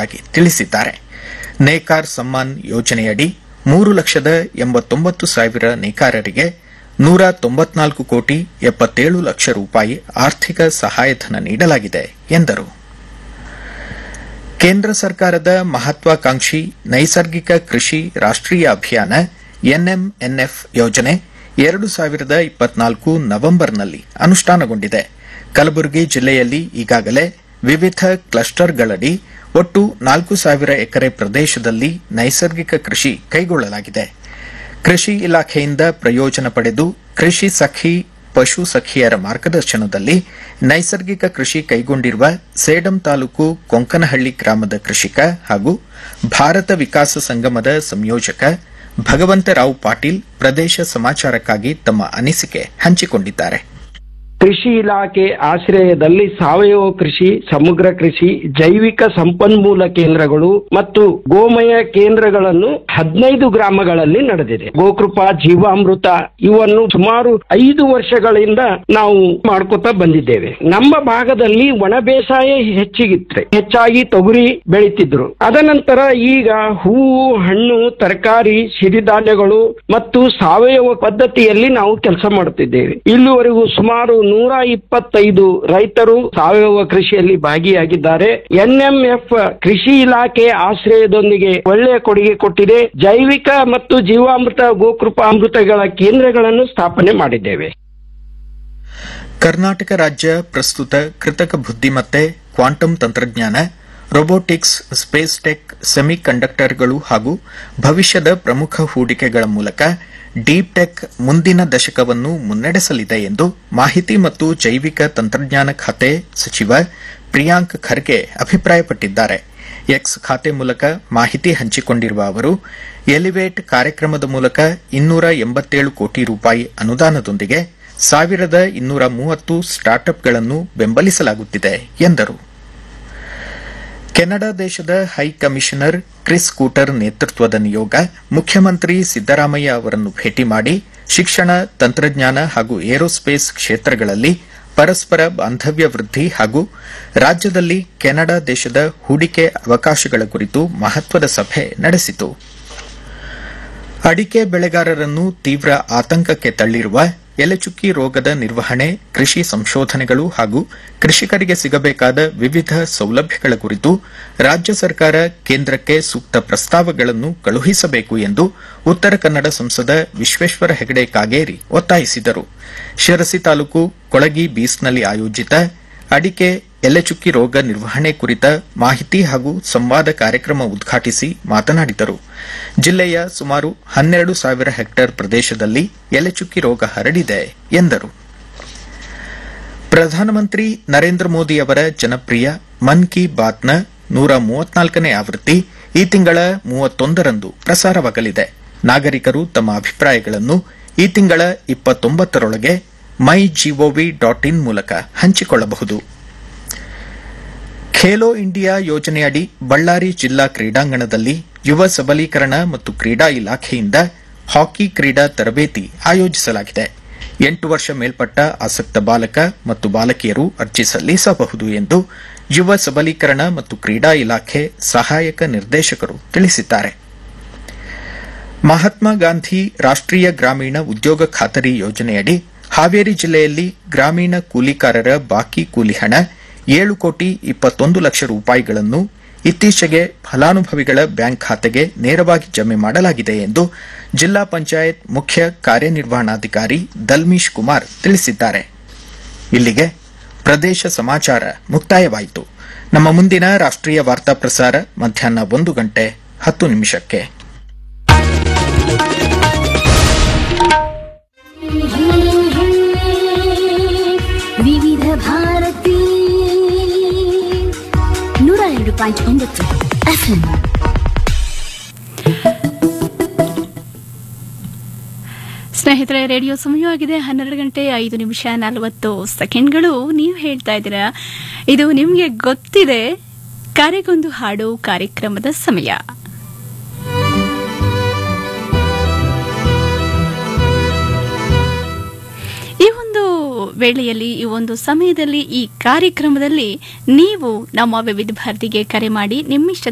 ಎಂಬುದಾಗಿ ತಿಳಿಸಿದ್ದಾರೆ ನೇಕಾರ್ ಸಮ್ಮಾನ್ ಯೋಜನೆಯಡಿ ಮೂರು ಲಕ್ಷದ ಎಂಬತ್ತೊಂಬತ್ತು ಸಾವಿರ ನೇಕಾರರಿಗೆ ನೂರ ತೊಂಬತ್ನಾಲ್ಕು ಕೋಟಿ ಎಪ್ಪತ್ತೇಳು ಲಕ್ಷ ರೂಪಾಯಿ ಆರ್ಥಿಕ ಸಹಾಯಧನ ನೀಡಲಾಗಿದೆ ಎಂದರು ಕೇಂದ್ರ ಸರ್ಕಾರದ ಮಹತ್ವಾಕಾಂಕ್ಷಿ ನೈಸರ್ಗಿಕ ಕೃಷಿ ರಾಷ್ಟೀಯ ಅಭಿಯಾನ ಎನ್ಎಂಎನ್ಎಫ್ ಯೋಜನೆ ಎರಡು ಸಾವಿರದ ಇಪ್ಪತ್ನಾಲ್ಕು ನವೆಂಬರ್ನಲ್ಲಿ ಅನುಷ್ಠಾನಗೊಂಡಿದೆ ಕಲಬುರಗಿ ಜಿಲ್ಲೆಯಲ್ಲಿ ಈಗಾಗಲೇ ವಿವಿಧ ಕ್ಲಸ್ಟರ್ಗಳಡಿ ಒಟ್ಟು ನಾಲ್ಕು ಸಾವಿರ ಎಕರೆ ಪ್ರದೇಶದಲ್ಲಿ ನೈಸರ್ಗಿಕ ಕೃಷಿ ಕೈಗೊಳ್ಳಲಾಗಿದೆ ಕೃಷಿ ಇಲಾಖೆಯಿಂದ ಪ್ರಯೋಜನ ಪಡೆದು ಕೃಷಿ ಸಖಿ ಪಶು ಸಖಿಯರ ಮಾರ್ಗದರ್ಶನದಲ್ಲಿ ನೈಸರ್ಗಿಕ ಕೃಷಿ ಕೈಗೊಂಡಿರುವ ಸೇಡಂ ತಾಲೂಕು ಕೊಂಕನಹಳ್ಳಿ ಗ್ರಾಮದ ಕೃಷಿಕ ಹಾಗೂ ಭಾರತ ವಿಕಾಸ ಸಂಗಮದ ಸಂಯೋಜಕ ಭಗವಂತರಾವ್ ಪಾಟೀಲ್ ಪ್ರದೇಶ ಸಮಾಚಾರಕ್ಕಾಗಿ ತಮ್ಮ ಅನಿಸಿಕೆ ಹಂಚಿಕೊಂಡಿದ್ದಾರೆ ಕೃಷಿ ಇಲಾಖೆ ಆಶ್ರಯದಲ್ಲಿ ಸಾವಯವ ಕೃಷಿ ಸಮಗ್ರ ಕೃಷಿ ಜೈವಿಕ ಸಂಪನ್ಮೂಲ ಕೇಂದ್ರಗಳು ಮತ್ತು ಗೋಮಯ ಕೇಂದ್ರಗಳನ್ನು ಹದಿನೈದು ಗ್ರಾಮಗಳಲ್ಲಿ ನಡೆದಿದೆ ಗೋಕೃಪಾ ಜೀವಾಮೃತ ಇವನ್ನು ಸುಮಾರು ಐದು ವರ್ಷಗಳಿಂದ ನಾವು ಮಾಡ್ಕೊತಾ ಬಂದಿದ್ದೇವೆ ನಮ್ಮ ಭಾಗದಲ್ಲಿ ಒಣ ಬೇಸಾಯ ಹೆಚ್ಚಿಗಿತ್ತು ಹೆಚ್ಚಾಗಿ ತೊಗರಿ ಬೆಳೀತಿದ್ರು ಅದನಂತರ ಈಗ ಹೂವು ಹಣ್ಣು ತರಕಾರಿ ಸಿರಿಧಾನ್ಯಗಳು ಮತ್ತು ಸಾವಯವ ಪದ್ಧತಿಯಲ್ಲಿ ನಾವು ಕೆಲಸ ಮಾಡುತ್ತಿದ್ದೇವೆ ಇಲ್ಲಿವರೆಗೂ ಸುಮಾರು ನೂರ ಇಪ್ಪತ್ತೈದು ರೈತರು ಸಾವಯವ ಕೃಷಿಯಲ್ಲಿ ಭಾಗಿಯಾಗಿದ್ದಾರೆ ಎನ್ಎಂಎಫ್ ಕೃಷಿ ಇಲಾಖೆ ಆಶ್ರಯದೊಂದಿಗೆ ಒಳ್ಳೆಯ ಕೊಡುಗೆ ಕೊಟ್ಟಿದೆ ಜೈವಿಕ ಮತ್ತು ಜೀವಾಮೃತ ಗೋಕೃಪಾಮೃತಗಳ ಕೇಂದ್ರಗಳನ್ನು ಸ್ಥಾಪನೆ ಮಾಡಿದ್ದೇವೆ ಕರ್ನಾಟಕ ರಾಜ್ಯ ಪ್ರಸ್ತುತ ಕೃತಕ ಬುದ್ದಿಮತ್ತೆ ಕ್ವಾಂಟಮ್ ತಂತ್ರಜ್ಞಾನ ರೊಬೋಟಿಕ್ಸ್ ಸ್ಪೇಸ್ ಟೆಕ್ ಸೆಮಿ ಕಂಡಕ್ಟರ್ಗಳು ಹಾಗೂ ಭವಿಷ್ಯದ ಪ್ರಮುಖ ಹೂಡಿಕೆಗಳ ಮೂಲಕ ಡೀಪ್ ಟೆಕ್ ಮುಂದಿನ ದಶಕವನ್ನು ಮುನ್ನಡೆಸಲಿದೆ ಎಂದು ಮಾಹಿತಿ ಮತ್ತು ಜೈವಿಕ ತಂತ್ರಜ್ಞಾನ ಖಾತೆ ಸಚಿವ ಪ್ರಿಯಾಂಕ್ ಖರ್ಗೆ ಅಭಿಪ್ರಾಯಪಟ್ಟಿದ್ದಾರೆ ಎಕ್ಸ್ ಖಾತೆ ಮೂಲಕ ಮಾಹಿತಿ ಹಂಚಿಕೊಂಡಿರುವ ಅವರು ಎಲಿವೇಟ್ ಕಾರ್ಯಕ್ರಮದ ಮೂಲಕ ಇನ್ನೂರ ಎಂಬತ್ತೇಳು ಕೋಟಿ ರೂಪಾಯಿ ಅನುದಾನದೊಂದಿಗೆ ಸಾವಿರದ ಇನ್ನೂರ ಮೂವತ್ತು ಸ್ಟಾರ್ಟ್ಅಪ್ಗಳನ್ನು ಬೆಂಬಲಿಸಲಾಗುತ್ತಿದೆ ಎಂದರು ಕೆನಡಾ ದೇಶದ ಹೈ ಕಮಿಷನರ್ ಕ್ರಿಸ್ ಕೂಟರ್ ನೇತೃತ್ವದ ನಿಯೋಗ ಮುಖ್ಯಮಂತ್ರಿ ಸಿದ್ದರಾಮಯ್ಯ ಅವರನ್ನು ಭೇಟಿ ಮಾಡಿ ಶಿಕ್ಷಣ ತಂತ್ರಜ್ಞಾನ ಹಾಗೂ ಏರೋಸ್ಪೇಸ್ ಕ್ಷೇತ್ರಗಳಲ್ಲಿ ಪರಸ್ಪರ ಬಾಂಧವ್ಯ ವೃದ್ಧಿ ಹಾಗೂ ರಾಜ್ಯದಲ್ಲಿ ಕೆನಡಾ ದೇಶದ ಹೂಡಿಕೆ ಅವಕಾಶಗಳ ಕುರಿತು ಮಹತ್ವದ ಸಭೆ ನಡೆಸಿತು ಅಡಿಕೆ ಬೆಳೆಗಾರರನ್ನು ತೀವ್ರ ಆತಂಕಕ್ಕೆ ತಳ್ಳಿರುವ ಎಲೆಚುಕ್ಕಿ ರೋಗದ ನಿರ್ವಹಣೆ ಕೃಷಿ ಸಂಶೋಧನೆಗಳು ಹಾಗೂ ಕೃಷಿಕರಿಗೆ ಸಿಗಬೇಕಾದ ವಿವಿಧ ಸೌಲಭ್ಯಗಳ ಕುರಿತು ರಾಜ್ಯ ಸರ್ಕಾರ ಕೇಂದ್ರಕ್ಕೆ ಸೂಕ್ತ ಪ್ರಸ್ತಾವಗಳನ್ನು ಕಳುಹಿಸಬೇಕು ಎಂದು ಉತ್ತರ ಕನ್ನಡ ಸಂಸದ ವಿಶ್ವೇಶ್ವರ ಹೆಗಡೆ ಕಾಗೇರಿ ಒತ್ತಾಯಿಸಿದರು ಶಿರಸಿ ತಾಲೂಕು ಕೊಳಗಿ ಬೀಸ್ನಲ್ಲಿ ಆಯೋಜಿತ ಅಡಿಕೆ ಎಲೆಚುಕ್ಕಿ ರೋಗ ನಿರ್ವಹಣೆ ಕುರಿತ ಮಾಹಿತಿ ಹಾಗೂ ಸಂವಾದ ಕಾರ್ಯಕ್ರಮ ಉದ್ಘಾಟಿಸಿ ಮಾತನಾಡಿದರು ಜಿಲ್ಲೆಯ ಸುಮಾರು ಹನ್ನೆರಡು ಸಾವಿರ ಹೆಕ್ಟೇರ್ ಪ್ರದೇಶದಲ್ಲಿ ಎಲೆಚುಕ್ಕಿ ರೋಗ ಹರಡಿದೆ ಎಂದರು ಪ್ರಧಾನಮಂತ್ರಿ ನರೇಂದ್ರ ಮೋದಿ ಅವರ ಜನಪ್ರಿಯ ಮನ್ ಕಿ ಬಾತ್ನ ನೂರ ಮೂವತ್ನಾಲ್ಕನೇ ಆವೃತ್ತಿ ಈ ತಿಂಗಳ ಮೂವತ್ತೊಂದರಂದು ಪ್ರಸಾರವಾಗಲಿದೆ ನಾಗರಿಕರು ತಮ್ಮ ಅಭಿಪ್ರಾಯಗಳನ್ನು ಈ ತಿಂಗಳ ಇಪ್ಪತ್ತೊಂಬತ್ತರೊಳಗೆ ಮೈ ಜಿಒವಿ ಡಾಟ್ ಇನ್ ಮೂಲಕ ಹಂಚಿಕೊಳ್ಳಬಹುದು ಖೇಲೋ ಇಂಡಿಯಾ ಯೋಜನೆಯಡಿ ಬಳ್ಳಾರಿ ಜಿಲ್ಲಾ ಕ್ರೀಡಾಂಗಣದಲ್ಲಿ ಯುವ ಸಬಲೀಕರಣ ಮತ್ತು ಕ್ರೀಡಾ ಇಲಾಖೆಯಿಂದ ಹಾಕಿ ಕ್ರೀಡಾ ತರಬೇತಿ ಆಯೋಜಿಸಲಾಗಿದೆ ಎಂಟು ವರ್ಷ ಮೇಲ್ಪಟ್ಟ ಆಸಕ್ತ ಬಾಲಕ ಮತ್ತು ಬಾಲಕಿಯರು ಅರ್ಜಿ ಸಲ್ಲಿಸಬಹುದು ಎಂದು ಯುವ ಸಬಲೀಕರಣ ಮತ್ತು ಕ್ರೀಡಾ ಇಲಾಖೆ ಸಹಾಯಕ ನಿರ್ದೇಶಕರು ತಿಳಿಸಿದ್ದಾರೆ ಮಹಾತ್ಮ ಗಾಂಧಿ ರಾಷ್ಟೀಯ ಗ್ರಾಮೀಣ ಉದ್ಯೋಗ ಖಾತರಿ ಯೋಜನೆಯಡಿ ಹಾವೇರಿ ಜಿಲ್ಲೆಯಲ್ಲಿ ಗ್ರಾಮೀಣ ಕೂಲಿಕಾರರ ಬಾಕಿ ಕೂಲಿ ಹಣ ಏಳು ಕೋಟಿ ಇಪ್ಪತ್ತೊಂದು ಲಕ್ಷ ರೂಪಾಯಿಗಳನ್ನು ಇತ್ತೀಚೆಗೆ ಫಲಾನುಭವಿಗಳ ಬ್ಯಾಂಕ್ ಖಾತೆಗೆ ನೇರವಾಗಿ ಜಮೆ ಮಾಡಲಾಗಿದೆ ಎಂದು ಜಿಲ್ಲಾ ಪಂಚಾಯತ್ ಮುಖ್ಯ ಕಾರ್ಯನಿರ್ವಹಣಾಧಿಕಾರಿ ದಲ್ಮೀಶ್ ಕುಮಾರ್ ತಿಳಿಸಿದ್ದಾರೆ ಇಲ್ಲಿಗೆ ಪ್ರದೇಶ ಸಮಾಚಾರ ಮುಕ್ತಾಯವಾಯಿತು ನಮ್ಮ ಮುಂದಿನ ರಾಷ್ಟೀಯ ವಾರ್ತಾ ಪ್ರಸಾರ ಮಧ್ಯಾಹ್ನ ಒಂದು ಗಂಟೆ ಹತ್ತು ನಿಮಿಷಕ್ಕೆ ವಿವಿಧ ಭಾರತಿ ನೂರ ಎರಡು ಪಾಯಿಂಟ್ ಒಂಬತ್ತು ಎಫ್ಎಂ ಸ್ನೇಹಿತರೆ ರೇಡಿಯೋ ಸಮಯವಾಗಿದೆ ಹನ್ನೆರಡು ಗಂಟೆ ಐದು ನಿಮಿಷ ನಲವತ್ತು ಸೆಕೆಂಡ್ಗಳು ನೀವು ಹೇಳ್ತಾ ಇದ್ದೀರಾ ಇದು ನಿಮಗೆ ಗೊತ್ತಿದೆ ಕರೆಗೊಂದು ಹಾಡು ಕಾರ್ಯಕ್ರಮದ ಸಮಯ ಈ ಒಂದು ವೇಳೆಯಲ್ಲಿ ಈ ಒಂದು ಸಮಯದಲ್ಲಿ ಈ ಕಾರ್ಯಕ್ರಮದಲ್ಲಿ ನೀವು ನಮ್ಮ ವಿವಿಧ ಭಾರತಿಗೆ ಕರೆ ಮಾಡಿ ನಿಮ್ಮಿಷ್ಟ